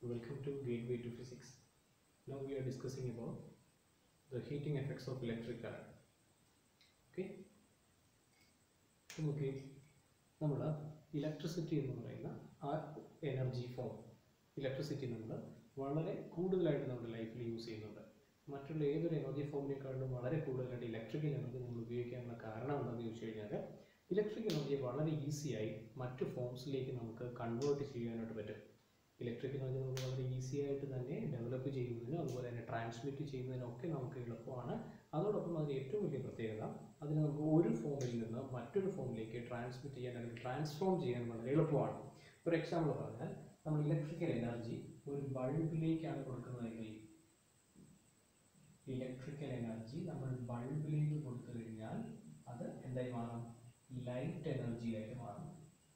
Welcome to Gateway to Physics. Now we are discussing about the heating effects of electric current. Okay? നമുക്ക് നമ്മൾ electricity എന്ന് പറയുന്ന ആ energy form electricity നമ്മൾ വളരെ കൂടുതലായിട്ട് നമ്മുടെ ലൈഫിൽ യൂസ് ചെയ്യുന്നുണ്ട് മറ്റുള്ള ഏതൊരു എനർജി ഫോമിനേക്കാളും വളരെ കൂടുതലായിട്ട് ഇലക്ട്രിക്കൽ എനർജി നമ്മൾ ഉപയോഗിക്കാനുള്ള കാരണം എന്താണെന്ന് ചോദിച്ചു കഴിഞ്ഞാൽ ഇലക്ട്രിക് എനർജി വളരെ ഈസിയായി മറ്റു ഫോംസിലേക്ക് നമുക്ക് കൺവേർട്ട് ചെയ്യാനായിട്ട് പറ്റും ഇലക്ട്രിക് എനർജി നമുക്ക് വളരെ ഈസി ആയിട്ട് തന്നെ ഡെവലപ്പ് ചെയ്യുന്നതിനും അതുപോലെ തന്നെ ട്രാൻസ്മിറ്റ് ചെയ്യുന്നതിനൊക്കെ നമുക്ക് എളുപ്പമാണ് അതോടൊപ്പം അതിന് ഏറ്റവും വലിയ പ്രത്യേകത അതിന് നമുക്ക് ഒരു ഫോമിൽ നിന്ന് മറ്റൊരു ഫോമിലേക്ക് ട്രാൻസ്മിറ്റ് ചെയ്യാൻ അല്ലെങ്കിൽ ട്രാൻസ്ഫോം ചെയ്യാൻ വളരെ എളുപ്പമാണ് ഒരു എക്സാമ്പിൾ പറഞ്ഞാൽ നമ്മൾ ഇലക്ട്രിക്കൽ എനർജി ഒരു ബൾബിലേക്കാണ് കൊടുക്കുന്നതെങ്കിൽ ഇലക്ട്രിക്കൽ എനർജി നമ്മൾ ബൾബിലേക്ക് കൊടുത്തു കഴിഞ്ഞാൽ അത് എന്തായി മാറും ലൈറ്റ് എനർജി ആയിട്ട് മാറും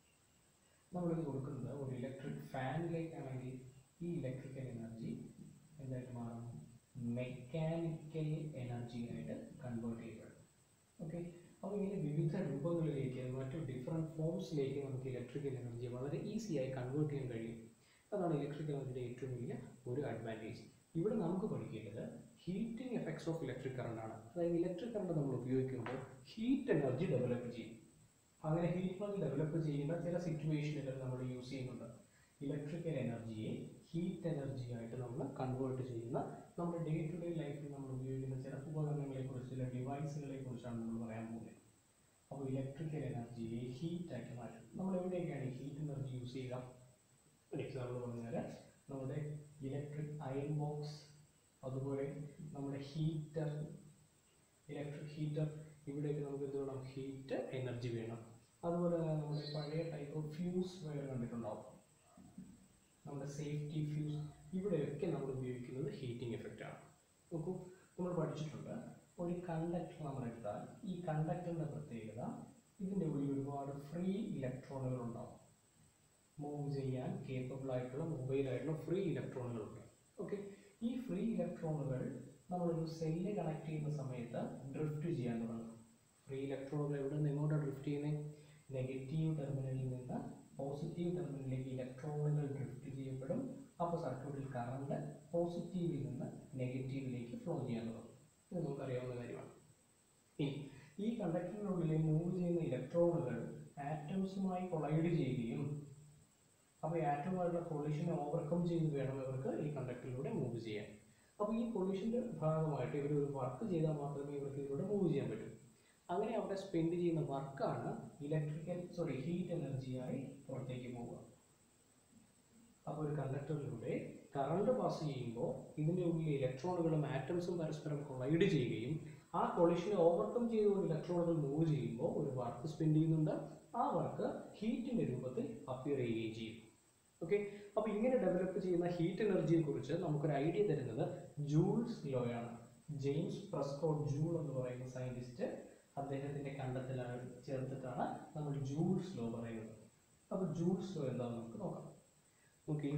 നമ്മളിത് കൊടുക്കുന്നത് ഒരു ഇലക്ട്രിക് ഫാനിലേക്കാണെങ്കിൽ ഈ ഇലക്ട്രിക്കൽ എനർജി എന്തായിട്ട് മാറും മെക്കാനിക്കൽ എനർജി ആയിട്ട് കൺവേർട്ട് ചെയ്യപ്പെടും ഓക്കെ അപ്പോൾ ഇങ്ങനെ വിവിധ രൂപങ്ങളിലേക്ക് മറ്റു ഡിഫറെൻറ്റ് ഫോംസിലേക്ക് നമുക്ക് ഇലക്ട്രിക്കൽ എനർജി വളരെ ഈസിയായി കൺവേർട്ട് ചെയ്യാൻ കഴിയും അതാണ് ഇലക്ട്രിക്കൽ എനർജിയുടെ ഏറ്റവും വലിയ ഒരു അഡ്വാൻറ്റേജ് ഇവിടെ നമുക്ക് പഠിക്കേണ്ടത് heating effects of electric current ആണ് അതായത് ഇലക്ട്രിക് കറണ്ട് നമ്മൾ ഉപയോഗിക്കുമ്പോൾ ഹീറ്റ് എനർജി ഡെവലപ്പ് ചെയ്യും അങ്ങനെ ഹീറ്റ് എനർജി ഡെവലപ്പ് ചെയ്യുന്ന ചില സിറ്റുവേഷനുകൾ നമ്മൾ യൂസ് ചെയ്യുന്നുണ്ട് ഇലക്ട്രിക്കൽ എനർജിയെ ഹീറ്റ് എനർജി ആയിട്ട് നമ്മൾ കൺവേർട്ട് ചെയ്യുന്ന നമ്മുടെ ഡേ ടു ഡേ ലൈഫിൽ നമ്മൾ ഉപയോഗിക്കുന്ന ചില ഉപകരണങ്ങളെ കുറിച്ച് ചില ഡിവൈസുകളെ കുറിച്ചാണ് നമ്മൾ പറയാൻ പോകുന്നത് അപ്പോൾ ഇലക്ട്രിക്കൽ എനർജിയെ ഹീറ്റ് ആക്കി മാറ്റും നമ്മൾ എവിടെയൊക്കെയാണ് ഈ ഹീറ്റ് എനർജി യൂസ് ചെയ്യുക ഒരു എക്സാമ്പിൾ പറഞ്ഞാൽ നമ്മുടെ ഇലക്ട്രിക് അയൺ ബോക്സ് അതുപോലെ നമ്മുടെ ഹീറ്റർ ഇലക്ട്രിക് ഹീറ്റർ ഇവിടെയൊക്കെ നമുക്ക് എന്ത് വേണം ഹീറ്റ് എനർജി വേണം അതുപോലെ തന്നെ നമ്മുടെ പഴയ ടൈപ്പ് ഓഫ് ഫ്യൂസ് വയർ കണ്ടിട്ടുണ്ടാവും നമ്മുടെ സേഫ്റ്റി ഫ്യൂസ് ഇവിടെയൊക്കെ നമ്മൾ ഉപയോഗിക്കുന്നത് ഹീറ്റിംഗ് എഫക്റ്റ് ആണ് നോക്കൂ നമ്മൾ പഠിച്ചിട്ടുണ്ട് ഒരു കണ്ടക്ടർ നമ്മൾ എടുത്താൽ ഈ കണ്ടക്ടറിൻ്റെ പ്രത്യേകത ഇതിൻ്റെ ഉള്ളിൽ ഒരുപാട് ഫ്രീ ഇലക്ട്രോണുകൾ ഉണ്ടാവും മൂവ് ചെയ്യാൻ കേപ്പബിൾ ആയിട്ടുള്ള മൊബൈൽ ആയിട്ടുള്ള ഫ്രീ ഇലക്ട്രോണുകളുണ്ട് ഓക്കെ ഈ ഫ്രീ ഇലക്ട്രോണുകൾ നമ്മളൊരു സെല്ല് കണക്ട് ചെയ്യുന്ന സമയത്ത് ഡ്രിഫ്റ്റ് ചെയ്യാൻ തുടങ്ങും ഫ്രീ ഇലക്ട്രോണുകൾ എവിടെ നിന്ന് എങ്ങോട്ടാണ് ഡ്രിഫ്റ്റ് ചെയ്യുന്നത് നെഗറ്റീവ് ടെർമിനലിൽ നിന്ന് പോസിറ്റീവ് ടെർമിനലിലേക്ക് ഇലക്ട്രോണുകൾ ഡ്രിഫ്റ്റ് ചെയ്യപ്പെടും അപ്പോൾ സർക്യൂട്ടിൽ കറണ്ട് പോസിറ്റീവിൽ നിന്ന് നെഗറ്റീവിലേക്ക് ഫ്ലോ ചെയ്യാൻ തുടങ്ങും ഇത് നമുക്കറിയാവുന്ന കാര്യമാണ് ഇനി ഈ കണ്ടക്ടറിനുള്ളിൽ മൂവ് ചെയ്യുന്ന ഇലക്ട്രോണുകൾ ആറ്റംസുമായി കൊളൈഡ് ചെയ്യുകയും അപ്പോൾ ഈ ആറ്റവുമായിട്ടുള്ള കൊളിഷനെ ഓവർകം ചെയ്ത് വേണം ഇവർക്ക് ഈ കണ്ടക്ടറിലൂടെ മൂവ് ചെയ്യാൻ അപ്പോൾ ഈ കൊളിഷൻ്റെ ഭാഗമായിട്ട് ഇവർ ഒരു വർക്ക് ചെയ്താൽ മാത്രമേ ഇവർക്ക് ഇതിലൂടെ മൂവ് ചെയ്യാൻ പറ്റൂ അങ്ങനെ അവിടെ സ്പെൻഡ് ചെയ്യുന്ന വർക്കാണ് ഇലക്ട്രിക്കൽ സോറി ഹീറ്റ് എനർജിയായി പുറത്തേക്ക് പോവുക അപ്പോൾ ഒരു കണ്ടക്ടറിലൂടെ കറണ്ട് പാസ് ചെയ്യുമ്പോൾ ഇതിൻ്റെ ഉള്ളിൽ ഇലക്ട്രോണുകളും ആറ്റംസും പരസ്പരം കൊളൈഡ് ചെയ്യുകയും ആ കൊളിഷനെ ഓവർകം ചെയ്തുകൊണ്ട് ഇലക്ട്രോണുകൾ മൂവ് ചെയ്യുമ്പോൾ ഒരു വർക്ക് സ്പെൻഡ് ചെയ്യുന്നുണ്ട് ആ വർക്ക് ഹീറ്റിൻ്റെ രൂപത്തിൽ അപ്പിയർ ചെയ്യുകയും ചെയ്യും ഓക്കെ അപ്പോൾ ഇങ്ങനെ ഡെവലപ്പ് ചെയ്യുന്ന ഹീറ്റ് എനർജിയെ കുറിച്ച് നമുക്കൊരു ഐഡിയ തരുന്നത് ജൂൾസ് ലോയാണ് ജെയിംസ് പ്രസ്കോട്ട് ജൂൾ എന്ന് പറയുന്ന സയൻറ്റിസ്റ്റ് അദ്ദേഹത്തിൻ്റെ കണ്ടെത്തലാണ് ചേർത്തിട്ടാണ് നമ്മൾ ജൂൾസ് ലോ പറയുന്നത് അപ്പോൾ ജൂൾസ് ലോ എന്താണെന്ന് നമുക്ക് നോക്കാം ഓക്കെ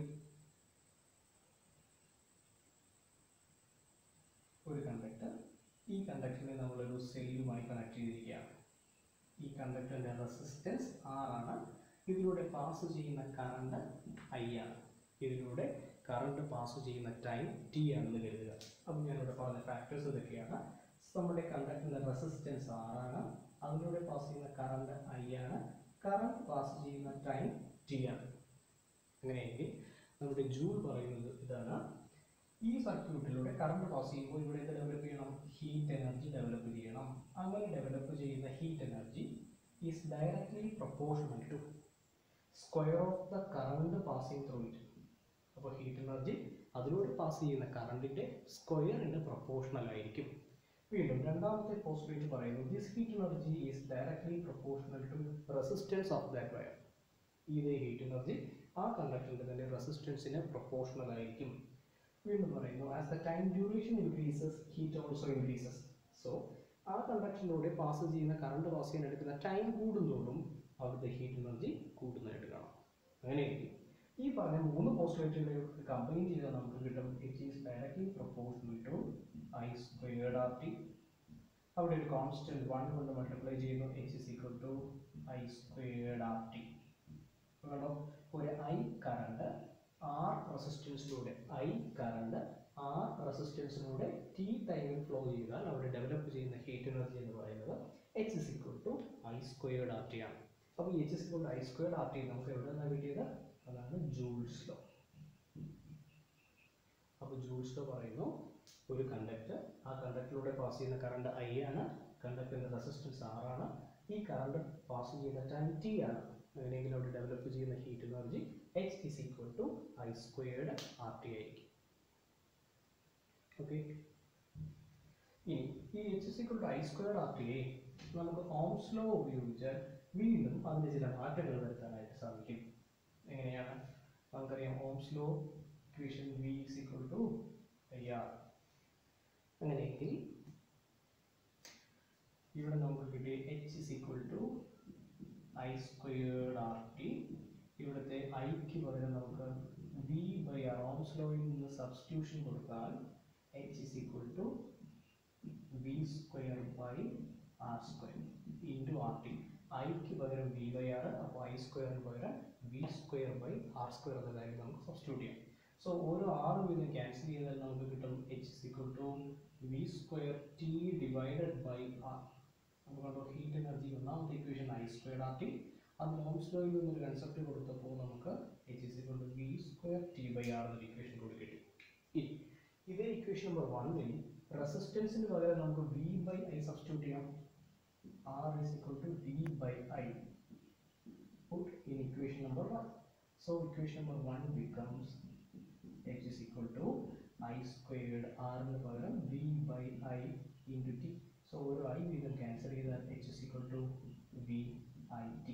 ഒരു കണ്ടക്ടർ ഈ കണ്ടക്ടറിനെ നമ്മളൊരു സെല്ലുമായി കണക്ട് ചെയ്തിരിക്കുകയാണ് ഈ കണ്ടക്ടറിൻ്റെ റെസിസ്റ്റൻസ് ആർ ആണ് ഇതിലൂടെ പാസ് ചെയ്യുന്ന കറണ്ട് ഐ ആണ് ഇതിലൂടെ കറണ്ട് പാസ് ചെയ്യുന്ന ടൈം ടി ആണെന്ന് കരുതുക അപ്പം ഞാനിവിടെ പറഞ്ഞ ഫാക്ടേഴ്സ് ഇതൊക്കെയാണ് നമ്മുടെ കണ്ടക്ടറിൻ്റെ റെസിസ്റ്റൻസ് ആറാണ് അതിലൂടെ പാസ് ചെയ്യുന്ന കറണ്ട് ഐ ആണ് കറണ്ട് പാസ് ചെയ്യുന്ന ടൈം ടി ആണ് അങ്ങനെയെങ്കിൽ നമ്മുടെ ജൂൾ പറയുന്നത് ഇതാണ് ഈ സർക്യൂട്ടിലൂടെ കറണ്ട് പാസ് ചെയ്യുമ്പോൾ ഇവിടെ എന്ത് ഡെവലപ്പ് ചെയ്യണം ഹീറ്റ് എനർജി ഡെവലപ്പ് ചെയ്യണം അങ്ങനെ ഡെവലപ്പ് ചെയ്യുന്ന heat energy is directly proportional to square of the current passing through it അപ്പോൾ ഹീറ്റ് എനർജി അതിലൂടെ പാസ് ചെയ്യുന്ന കറണ്ടിൻ്റെ സ്ക്വയറിന് പ്രൊപ്പോർഷണൽ ആയിരിക്കും വീണ്ടും രണ്ടാമത്തെ പോസ്റ്റുലേറ്റ് പറയുന്നു this heat energy is directly proportional to resistance of that wire ഇതേ ഹീറ്റ് എനർജി ആ കണ്ടക്ടറിൻ്റെ തന്നെ റെസിസ്റ്റൻസിന് പ്രൊപ്പോർഷണൽ ആയിരിക്കും വീണ്ടും പറയുന്നു as the time duration increases heat also increases so ആ കണ്ടക്ടറിലൂടെ പാസ് ചെയ്യുന്ന കറണ്ട് പാസ് ചെയ്യാൻ എടുക്കുന്ന ടൈം കൂടുന്തോറും അവിടുത്തെ ഹീറ്റ് എനർജി കൂടുന്നതായിട്ട് കാണാം അങ്ങനെയെങ്കിൽ ഈ പറഞ്ഞ മൂന്ന് പോസ്റ്റുലേറ്റുകളെ കമ്പൈൻ ചെയ്താൽ നമുക്ക് കിട്ടും it is directly proportional to I squared R T അവിടെ ഒരു കോൺസ്റ്റന്റ് വൺ കൊണ്ട് മൾട്ടിപ്ലൈ ചെയ്യുന്നു H is equal to I squared R T കണ്ടോ ഒരു ഐ കറണ്ട് ആർ റെസിസ്റ്റൻസിലൂടെ ഐ കറണ്ട് ആർ റെസിസ്റ്റൻസിലൂടെ ടി ടൈമിൽ ഫ്ലോ ചെയ്താൽ അവിടെ ഡെവലപ്പ് ചെയ്യുന്ന ഹീറ്റ് എനർജി എന്ന് പറയുന്നത് H is equal to I squared R T ആണ് അപ്പോൾ H is equal to I squared R T നമുക്ക് എവിടെ നിന്നാണ് കിട്ടിയത് അതാണ് ജൂൾസ് ലോ അപ്പോൾ ജൂൾസ് ലോ പറയുന്നു ഒരു കണ്ടക്ടർ ആ കണ്ടക്ടറിലൂടെ പാസ് ചെയ്യുന്ന കറണ്ട് ഐ ആണ് കണ്ടക്ടറിൻ്റെ റെസിസ്റ്റൻസ് ആർ ആണ് ഈ കറണ്ട് പാസ് ചെയ്യുന്ന ടൈം ടി ആണ് അങ്ങനെയെങ്കിൽ അവിടെ ഡെവലപ്പ് ചെയ്യുന്ന heat energy H is equal to I squared R T ആയിരിക്കും ഓക്കെ ഇനി ഈ H is equal to I squared R T I നമുക്ക് ഓംസ് ലോ ഉപയോഗിച്ചാൽ വീണ്ടും അതിന് ചില മാറ്റങ്ങൾ വരുത്താനായിട്ട് സാധിക്കും എങ്ങനെയാണ് നമുക്കറിയാം Ohm's law equation V is equal to I R അങ്ങനെയെങ്കിൽ ഇവിടെ നമുക്ക് കിട്ടിയ H is equal to I squared R T ഇവിടുത്തെ ഐക്ക് പകരം നമുക്ക് വി ബൈ ആർ ഓംസ് ലോയിൽ നിന്ന് സബ്സ്റ്റിറ്റ്യൂഷൻ കൊടുത്താൽ H is equal to V square by R square into R T ഐക്ക് പകരം വി ബൈ ആർ അപ്പോൾ ഐ സ്ക്വയറിന് പകരം V square by R square എന്ന കാര്യം നമുക്ക് സബ്സ്റ്റിറ്റ്യൂട്ട് ചെയ്യാം സോ ഓരോ ആറും വീതം ക്യാൻസൽ ചെയ്താൽ നമുക്ക് കിട്ടും H is equal to V square T divided by R നമുക്ക് കണ്ടോ ഹീറ്റ് എനർജി ഒന്നാമത്തെ equation I square R T അത് ഓംസ് ലോയിൽ നിന്നൊരു കൺസെപ്റ്റ് കൊടുത്തപ്പോൾ നമുക്ക് H is equal to V square T by R എന്നൊരു ഇക്വേഷൻ കൂടി കിട്ടി ഇനി ഇതേ ഇക്വേഷൻ നമ്പർ വണ്ണിൽ റെസിസ്റ്റൻസിന് പകരം നമുക്ക് വി ബൈ ഐ സബ്സ്റ്റിറ്റ്യൂട്ട് ചെയ്യാം R is equal to V by I put in equation number 1 so equation number 1 becomes h is equal to i squared r ന് പകരം v by i into t so ഒരു i വീതം cancel ചെയ്താൽ h is equal to v i t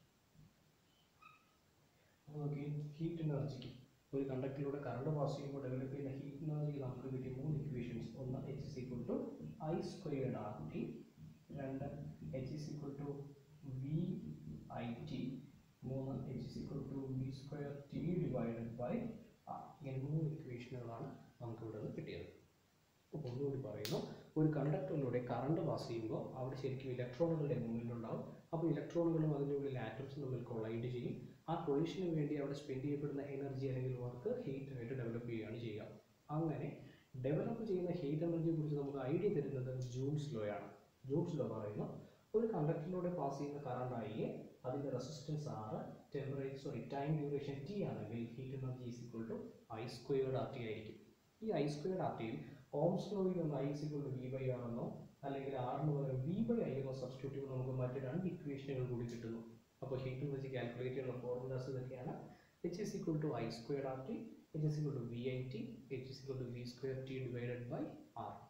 അപ്പോൾ നോക്കി heat എനർജിക്ക് ഒരു കണ്ടക്ടറിലൂടെ കറണ്ട് പാസ് ചെയ്യുമ്പോൾ ഡെവലപ്പ് ചെയ്യുന്ന ഹീറ്റ് എനർജിക്ക് നമുക്ക് കിട്ടിയ മൂന്ന് ഇക്വേഷൻസ് ഒന്ന് H is equal to I squared R T രണ്ട് H is equal to V I T മൂന്ന് H is equal to V square T divided by R ഇങ്ങനെ മൂന്ന് ഇക്വേഷനുകളാണ് നമുക്ക് ഇവിടെ നിന്ന് കിട്ടിയത് അപ്പോൾ ഒന്നുകൂടി പറയുന്നു ഒരു കണ്ടക്ടറിലൂടെ കറണ്ട് പാസ് ചെയ്യുമ്പോൾ അവിടെ ശരിക്കും ഇലക്ട്രോണുകളുടെ മൂവ്മെൻ്റ് ഉണ്ടാവും അപ്പോൾ ഇലക്ട്രോണുകളും അതിൻ്റെ ഉള്ളിൽ ആറ്റംസും തമ്മിൽ കൊളൈഡ് ചെയ്യും ആ കൊളീഷന് വേണ്ടി അവിടെ സ്പെൻഡ് ചെയ്യപ്പെടുന്ന എനർജി അല്ലെങ്കിൽ വർക്ക് ഹീറ്റ് ആയിട്ട് ഡെവലപ്പ് ചെയ്യുകയാണ് ചെയ്യുക അങ്ങനെ ഡെവലപ്പ് ചെയ്യുന്ന ഹീറ്റ് എനർജിയെ കുറിച്ച് നമുക്ക് ഐഡിയ തരുന്നത് ജൂൾസ് ലോ ആണ് ജൂൾസ് ലോ പറയുന്നു ഒരു കണ്ടക്ടറിലൂടെ പാസ് ചെയ്യുന്ന കറണ്ട് ഐ അതിൻ്റെ resistance R temperature sorry time duration T ആണെങ്കിൽ heat energy is equal to I squared R T ആയിരിക്കും ഈ ഐ സ്ക്വയേർഡ് ആർ ടിയിൽ ഓംസ് ലോയിൽ നിന്ന് I is equal to V by R എന്നോ അല്ലെങ്കിൽ ആറിന് പകരം വി ബൈ ഐ എന്നോ സബ്സ്റ്റിറ്റ്യൂട്ട് ചെയ്യുമ്പോൾ നമുക്ക് മറ്റ് രണ്ട് ഇക്വേഷനുകൾ കൂടി കിട്ടുന്നു അപ്പോൾ ഹീറ്റ് എനർജി കാൽക്കുലേറ്റ് ചെയ്യാനുള്ള ഫോർമുലാസ് ഇതൊക്കെയാണ് H is equal to I square R T H is equal to V I T H is equal to V square T divided by R